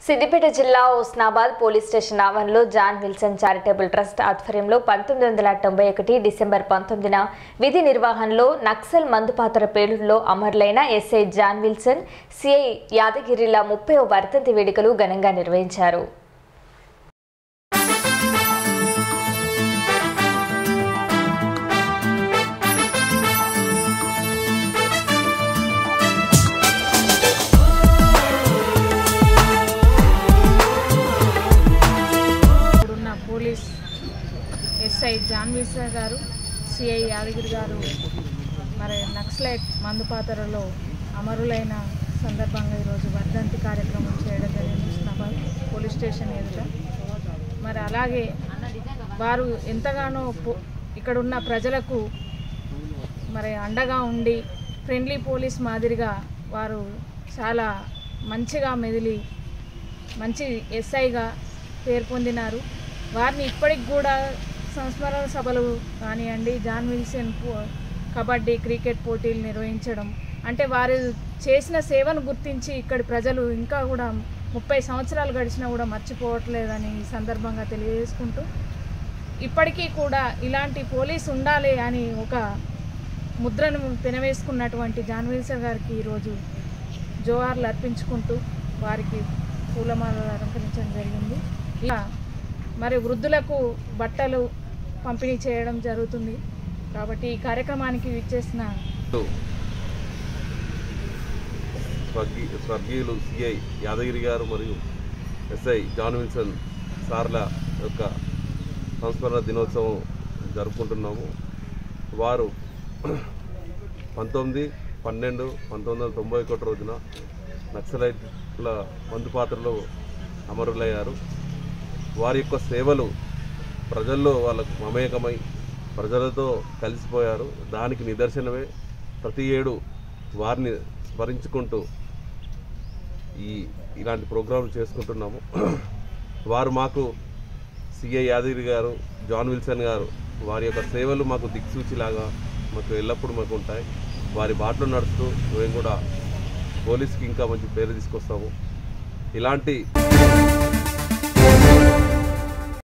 సిద్దిపేట జిల్లా Husnabad police station ఆవరణలో John Wilson charitable trust ఆధ్వర్యంలో పంతొమ్మిది వందల తొంభై ఒకటి డిసెంబర్ పంతొమ్మిదిన విధి నిర్వహణలో నక్సల్ మందుపాత్ర పేలుడులో అమరులైన ఎస్ఐ జాన్ విల్సన్ సిఐ యాదగిరిల ముప్పై వర్ధంతి వేడుకలు ఘనంగా నిర్వహించారు ఇప్పుడున్న పోలీస్ ఎస్ఐ జాన్ విసా గారు సిఐ యాదగిరి గారు మరి నక్సలైట్ మందుపాతరలో అమరులైన సందర్భంగా ఈరోజు వర్ధంతి కార్యక్రమం చేయడం జరిగింది ఉస్నాబాద్ పోలీస్ స్టేషన్ ఎదుట మరి అలాగే వారు ఎంతగానో పో- ఇక్కడ ఉన్న ప్రజలకు మరి అండగా ఉండి ఫ్రెండ్లీ పోలీస్ మాదిరిగా వారు చాలా మంచిగా మెదిలి మంచి ఎస్ఐగా పేరు పొందినారు వారిని ఇప్పటికి కూడా సంస్మరణ సభలు కానివ్వండి జాన్ విల్సన్ పో- కబడ్డీ క్రికెట్ పోటీలు నిర్వహించడం అంటే వారు చేసిన సేవను గుర్తించి ఇక్కడి ప్రజలు ఇంకా కూడా ముప్పై సంవత్సరాలు గడిచినా కూడా మర్చిపోవట్లేదని ఈ సందర్భంగా తెలియజేసుకుంటూ ఇప్పటికీ కూడా ఇలాంటి పోలీస్ ఉండాలి అని ఒక ముద్రను పెనవేసుకున్నటువంటి జాన్ విల్సన్ గారికి ఈరోజు జోహార్లు అర్పించుకుంటూ వారికి పూలమాలలు అలంకరించడం జరిగింది ఇలా మరి వృద్ధులకు బట్టలు పంపిణీ చేయడం జరుగుతుంది కాబట్టి ఈ కార్యక్రమానికి విచ్చేసిన స్వర్గీ స్వర్గీయులు సిఐ యాదగిరి గారు మరియు ఎస్ఐ జాన్ విల్సన్ సార్ల యొక్క సంస్మరణ దినోత్సవం జరుపుకుంటున్నాము వారు పంతొమ్మిది పన్నెండు పంతొమ్మిది వందల తొంభై ఒకటి రోజున నక్సలైట్ల మందు పాత్రలో అమరులయ్యారు వారి యొక్క సేవలు ప్రజల్లో వాళ్ళకు మమేకమై ప్రజలతో కలిసిపోయారు దానికి నిదర్శనమే ప్రతి ఏడు వారిని స్మరించుకుంటూ ఈ ఇలాంటి ప్రోగ్రాంలు చేసుకుంటున్నాము వారు మాకు సిఐ యాదగిరి గారు జాన్ విల్సన్ గారు వారి యొక్క సేవలు మాకు దిక్సూచిలాగా మాకు ఎల్లప్పుడూ మాకు ఉంటాయి వారి బాటలో నడుస్తూ మేము కూడా పోలీస్కి ఇంకా మంచి పేరు తీసుకొస్తాము ఇలాంటి